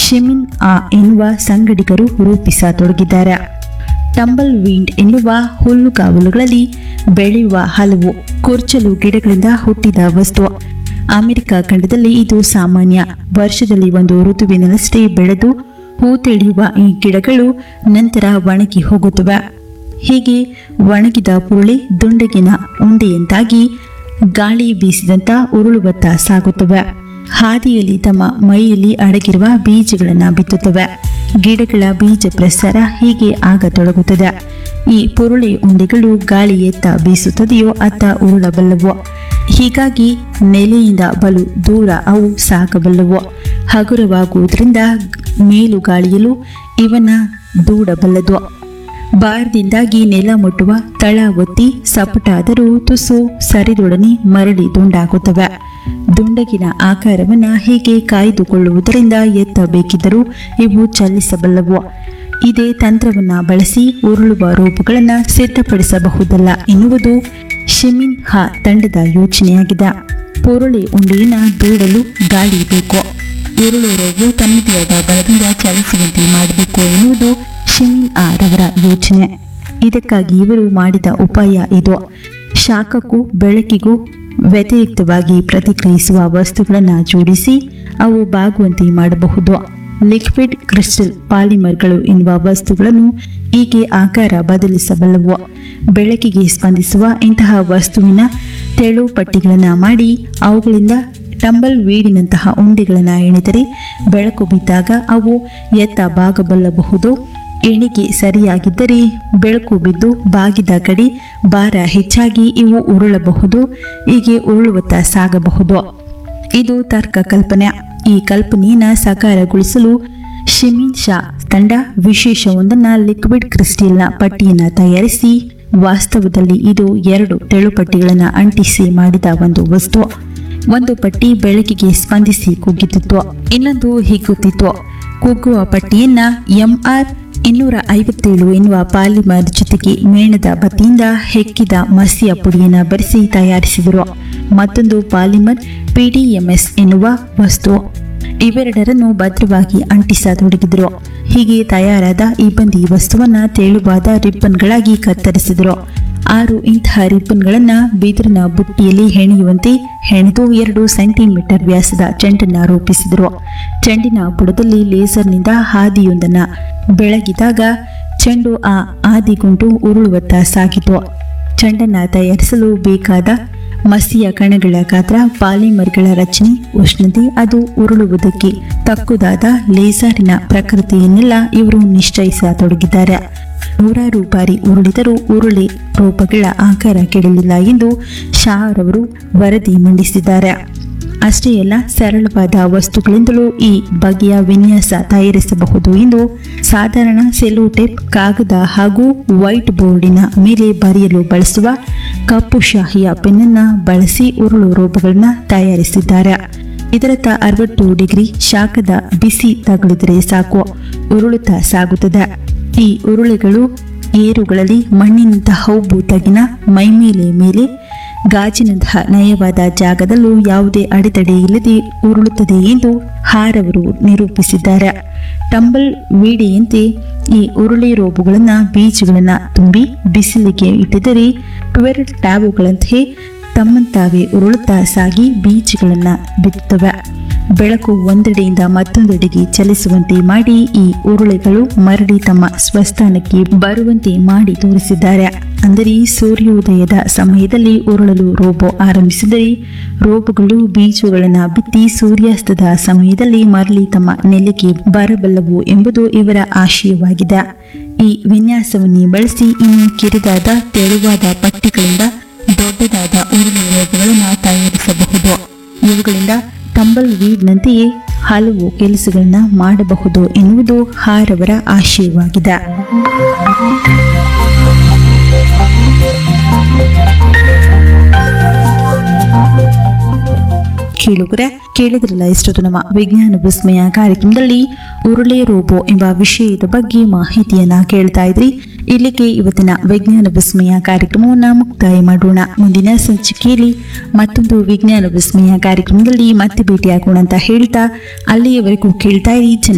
ಶಿಮಿನ್ ಆ ಎನ್ನುವ ಸಂಗಡಿಗರು ರೂಪಿಸತೊಡಗಿದ್ದಾರೆ ಟಂಬಲ್ ವೀಂಡ್ ಎನ್ನುವ ಹುಲ್ಲುಗಾವಲುಗಳಲ್ಲಿ ಬೆಳೆಯುವ ಹಲವು ಕುರ್ಚಲು ಗಿಡಗಳಿಂದ ಹುಟ್ಟಿದ ವಸ್ತು ಅಮೆರಿಕ ಖಂಡದಲ್ಲಿ ಇದು ಸಾಮಾನ್ಯ ವರ್ಷದಲ್ಲಿ ಒಂದು ಋತುವಿನಲ್ಲಷ್ಟೇ ಬೆಳೆದು ಹೂ ತೆಳೆಯುವ ಈ ಗಿಡಗಳು ನಂತರ ಒಣಗಿ ಹೋಗುತ್ತವೆ ಹೀಗೆ ಒಣಗಿದ ಪುರುಳಿ ದುಂಡಗಿನ ಉಂಡೆಯಂತಾಗಿ ಗಾಳಿ ಬೀಸಿದಂತ ಉರುಳುವತ್ತ ಸಾಗುತ್ತವೆ ಹಾದಿಯಲ್ಲಿ ತಮ್ಮ ಮೈಯಲ್ಲಿ ಅಡಗಿರುವ ಬೀಜಗಳನ್ನು ಬಿತ್ತುತ್ತವೆ ಗಿಡಗಳ ಬೀಜ ಪ್ರಸಾರ ಹೀಗೆ ಆಗತೊಡಗುತ್ತದೆ ಈ ಪುರುಳಿ ಉಂಡೆಗಳು ಗಾಳಿ ಎತ್ತ ಬೀಸುತ್ತದೆಯೋ ಅತ್ತ ಉರುಳಬಲ್ಲವು ಹೀಗಾಗಿ ನೆಲೆಯಿಂದ ಬಲು ದೂರ ಅವು ಸಾಗಬಲ್ಲವು ಹಗುರವಾಗುವುದರಿಂದ ಮೇಲು ಗಾಳಿಯಲು ಇವನ ದೂಡಬಲ್ಲದು ಭಾರದಿಂದಾಗಿ ನೆಲ ಮುಟ್ಟುವ ತಳ ಒತ್ತಿ ಸಪಟಾದರೂ ತುಸು ಸರಿದೊಡನೆ ಮರಳಿ ದುಂಡಾಗುತ್ತವೆ ದುಂಡಗಿನ ಆಕಾರವನ್ನ ಹೀಗೆ ಕಾಯ್ದುಕೊಳ್ಳುವುದರಿಂದ ಎತ್ತಬೇಕಿದ್ದರೂ ಇವು ಚಲಿಸಬಲ್ಲವು ಇದೇ ತಂತ್ರವನ್ನ ಬಳಸಿ ಉರುಳುವ ರೂಪಗಳನ್ನು ಸಿದ್ಧಪಡಿಸಬಹುದಲ್ಲ ಎನ್ನುವುದು ಶಿಮಿನ್ ಹಾ ತಂಡದ ಯೋಚನೆಯಾಗಿದೆ ಪುರುಳಿ ಉಂಡೆಯನ್ನ ದೂಡಲು ಗಾಳಿ ಬೇಕು ಉರುಳು ರೋಗು ತನ್ನದೇ ಆದ ಬಲದಿಂದ ಚಲಿಸುವಂತೆ ಮಾಡಬೇಕು ಎನ್ನುವುದು ಶಿಮಿನ್ ಆ ರವರ ಯೋಚನೆ ಇದಕ್ಕಾಗಿ ಇವರು ಮಾಡಿದ ಉಪಾಯ ಇದು ಶಾಖಕ್ಕೂ ಬೆಳಕಿಗೂ ವ್ಯತಿರಿಕ್ತವಾಗಿ ಪ್ರತಿಕ್ರಿಯಿಸುವ ವಸ್ತುಗಳನ್ನು ಜೋಡಿಸಿ ಅವು ಬಾಗುವಂತೆ ಮಾಡಬಹುದು ಲಿಕ್ವಿಡ್ ಕ್ರಿಸ್ಟಲ್ ಪಾಲಿಮರ್ಗಳು ಎನ್ನುವ ವಸ್ತುಗಳನ್ನು ಹೀಗೆ ಆಕಾರ ಬದಲಿಸಬಲ್ಲವು ಬೆಳಕಿಗೆ ಸ್ಪಂದಿಸುವ ಇಂತಹ ವಸ್ತುವಿನ ತೆಳು ಪಟ್ಟಿಗಳನ್ನು ಮಾಡಿ ಅವುಗಳಿಂದ ಟಂಬಲ್ ವೀಡಿನಂತಹ ಉಂಡೆಗಳನ್ನು ಎಣಿದರೆ ಬೆಳಕು ಬಿದ್ದಾಗ ಅವು ಎತ್ತ ಬಾಗಬಲ್ಲಬಹುದು ಎಣಿಕೆ ಸರಿಯಾಗಿದ್ದರೆ ಬೆಳಕು ಬಿದ್ದು ಬಾಗಿದ ಕಡೆ ಭಾರ ಹೆಚ್ಚಾಗಿ ಇವು ಉರುಳಬಹುದು ಹೀಗೆ ಉರುಳುವತ್ತ ಸಾಗಬಹುದು ಇದು ತರ್ಕ ಕಲ್ಪನೆ ಈ ಕಲ್ಪನೆಯನ್ನು ಸಾಕಾರಗೊಳಿಸಲು ಶಿಮಿನ್ ಶಾ ತಂಡ ವಿಶೇಷವೊಂದನ್ನು ಲಿಕ್ವಿಡ್ ಕ್ರಿಸ್ಟಲ್ನ ಪಟ್ಟಿಯನ್ನು ತಯಾರಿಸಿ ವಾಸ್ತವದಲ್ಲಿ ಇದು ಎರಡು ತೆಳುಪಟ್ಟಿಗಳನ್ನು ಅಂಟಿಸಿ ಮಾಡಿದ ಒಂದು ವಸ್ತು ಒಂದು ಪಟ್ಟಿ ಬೆಳಕಿಗೆ ಸ್ಪಂದಿಸಿ ಕುಗ್ಗುತ್ತಿತ್ತು ಇನ್ನೊಂದು ಹಿಗ್ಗುತ್ತಿತ್ತು ಕುಗ್ಗುವ ಪಟ್ಟಿಯನ್ನ ಎಂಆರ್ ಇನ್ನೂರ ಐವತ್ತೇಳು ಎನ್ನುವ ಪಾಲಿಮರ್ ಜೊತೆಗೆ ಮೇಣದ ಬತ್ತಿಯಿಂದ ಹೆಕ್ಕಿದ ಮಸಿಯ ಪುಡಿಯನ್ನು ಬೆರೆಸಿ ತಯಾರಿಸಿದರು ಮತ್ತೊಂದು ಪಾಲಿಮರ್ ಪಿಡಿಎಂಎಸ್ ಎನ್ನುವ ವಸ್ತು ಇವೆರಡರನ್ನು ಭದ್ರವಾಗಿ ಅಂಟಿಸತೊಡಗಿದರು ಹೀಗೆ ತಯಾರಾದ ಇಬ್ಬಂದಿ ವಸ್ತುವನ್ನ ತೇಳುವಾದ ರಿಬ್ಬನ್ಗಳಾಗಿ ಕತ್ತರಿಸಿದರು ಆರು ಇಂತಹ ರಿಬ್ಬನ್ಗಳನ್ನ ಬಿದಿರಿನ ಬುಟ್ಟಿಯಲ್ಲಿ ಹೆಣೆಯುವಂತೆ ಹೆಣೆದು ಎರಡು ಸೆಂಟಿಮೀಟರ್ ವ್ಯಾಸದ ಚೆಂಡನ್ನ ರೂಪಿಸಿದರು ಚೆಂಡಿನ ಬುಡದಲ್ಲಿ ಲೇಸರ್ನಿಂದ ಹಾದಿಯೊಂದನ್ನ ಬೆಳಗಿದಾಗ ಚೆಂಡು ಆ ಹಾದಿಗುಂಟು ಉರುಳುವತ್ತ ಸಾಗಿತು ಚೆಂಡನ್ನ ತಯಾರಿಸಲು ಬೇಕಾದ ಮಸಿಯ ಕಣಗಳ ಗಾತ್ರ ಪಾಲಿಮರ್ಗಳ ರಚನೆ ಉಷ್ಣತೆ ಅದು ಉರುಳುವುದಕ್ಕೆ ತಕ್ಕುದಾದ ಲೇಸರಿನ ಪ್ರಕೃತಿಯನ್ನೆಲ್ಲ ಇವರು ನಿಶ್ಚಯಿಸತೊಡಗಿದ್ದಾರೆ ನೂರಾರು ಬಾರಿ ಉರುಳಿದರೂ ಉರುಳಿ ರೂಪಗಳ ಆಕಾರ ಕೆಡಲಿಲ್ಲ ಎಂದು ಶಾ ರವರು ವರದಿ ಮಂಡಿಸಿದ್ದಾರೆ ಅಷ್ಟೇ ಅಲ್ಲ ಸರಳವಾದ ವಸ್ತುಗಳಿಂದಲೂ ಈ ಬಗೆಯ ವಿನ್ಯಾಸ ತಯಾರಿಸಬಹುದು ಎಂದು ಸಾಧಾರಣ ಸೆಲೋಟೇಪ್ ಕಾಗದ ಹಾಗೂ ವೈಟ್ ಬೋರ್ಡಿನ ಮೇಲೆ ಬರೆಯಲು ಬಳಸುವ ಕಪ್ಪು ಶಾಹಿಯ ಪೆನ್ನನ್ನು ಬಳಸಿ ಉರುಳು ರೂಪಗಳನ್ನ ತಯಾರಿಸಿದ್ದಾರೆ ಇದರತ್ತ ಅರವತ್ತು ಡಿಗ್ರಿ ಶಾಖದ ಬಿಸಿ ತಗುಲಿದರೆ ಸಾಕು ಉರುಳುತ್ತಾ ಸಾಗುತ್ತದೆ ಈ ಉರುಳೆಗಳು ಏರುಗಳಲ್ಲಿ ಮಣ್ಣಿನಂತಹ ಹೌಬು ತಗಿನ ಮೈಮೇಲೆ ಮೇಲೆ ಗಾಜಿನಂತಹ ನಯವಾದ ಜಾಗದಲ್ಲೂ ಯಾವುದೇ ಅಡೆತಡೆ ಇಲ್ಲದೆ ಉರುಳುತ್ತದೆ ಎಂದು ಹಾರವರು ನಿರೂಪಿಸಿದ್ದಾರೆ ಟಂಬಲ್ ವೀಡಿಯಂತೆ ಈ ಉರುಳಿ ರೋಬುಗಳನ್ನು ಬೀಜಗಳನ್ನು ತುಂಬಿ ಬಿಸಿಲಿಗೆ ಇಟ್ಟಿದರೆ ಟ್ವೆಲ್ ಟ್ಯಾಬುಗಳಂತೆ ತಮ್ಮಂತಾವೇ ಉರುಳುತ್ತಾ ಸಾಗಿ ಬೀಜಗಳನ್ನು ಬಿತ್ತುತ್ತವೆ ಬೆಳಕು ಒಂದೆಡೆಯಿಂದ ಮತ್ತೊಂದೆಡೆಗೆ ಚಲಿಸುವಂತೆ ಮಾಡಿ ಈ ಉರುಳೆಗಳು ಮರಳಿ ತಮ್ಮ ಸ್ವಸ್ಥಾನಕ್ಕೆ ಬರುವಂತೆ ಮಾಡಿ ತೋರಿಸಿದ್ದಾರೆ ಅಂದರೆ ಸೂರ್ಯೋದಯದ ಸಮಯದಲ್ಲಿ ಉರುಳಲು ರೋಬೋ ಆರಂಭಿಸಿದರೆ ರೋಬೋಗಳು ಬೀಜಗಳನ್ನು ಬಿತ್ತಿ ಸೂರ್ಯಾಸ್ತದ ಸಮಯದಲ್ಲಿ ಮರಳಿ ತಮ್ಮ ನೆಲೆಗೆ ಬರಬಲ್ಲವು ಎಂಬುದು ಇವರ ಆಶಯವಾಗಿದೆ ಈ ವಿನ್ಯಾಸವನ್ನೇ ಬಳಸಿ ಇನ್ನು ಕಿರಿದಾದ ತೆಳುವಾದ ಪಟ್ಟಿಗಳಿಂದ ದೊಡ್ಡದಾದ ಉರುಳು ರೋಬೋಗಳನ್ನು ತಯಾರಿಸಬಹುದು ಇವುಗಳಿಂದ ಟಂಬಲ್ ವೀಡ್ನಂತೆಯೇ ಹಲವು ಕೆಲಸಗಳನ್ನ ಮಾಡಬಹುದು ಎನ್ನುವುದು ಹಾರವರ ಆಶಯವಾಗಿದೆ ಕೇಳುಗರೆ ಕೇಳಿದ್ರಲ್ಲ ಇಷ್ಟೊತ್ತು ನಮ್ಮ ವಿಜ್ಞಾನ ವಿಸ್ಮಯ ಕಾರ್ಯಕ್ರಮದಲ್ಲಿ ಉರುಳೆ ರೋಬೋ ಎಂಬ ವಿಷಯದ ಬಗ್ಗೆ ಮಾಹಿತಿಯನ್ನ ಕೇಳ್ತಾ ಇದ್ರಿ ಇಲ್ಲಿಗೆ ಇವತ್ತಿನ ವಿಜ್ಞಾನ ವಿಸ್ಮಯ ಕಾರ್ಯಕ್ರಮವನ್ನ ಮುಕ್ತಾಯ ಮಾಡೋಣ ಮುಂದಿನ ಸಂಚಿಕೆಯಲ್ಲಿ ಮತ್ತೊಂದು ವಿಜ್ಞಾನ ವಿಸ್ಮಯ ಕಾರ್ಯಕ್ರಮದಲ್ಲಿ ಮತ್ತೆ ಭೇಟಿಯಾಗೋಣ ಅಂತ ಹೇಳ್ತಾ ಅಲ್ಲಿಯವರೆಗೂ ಕೇಳ್ತಾ ಇರಿ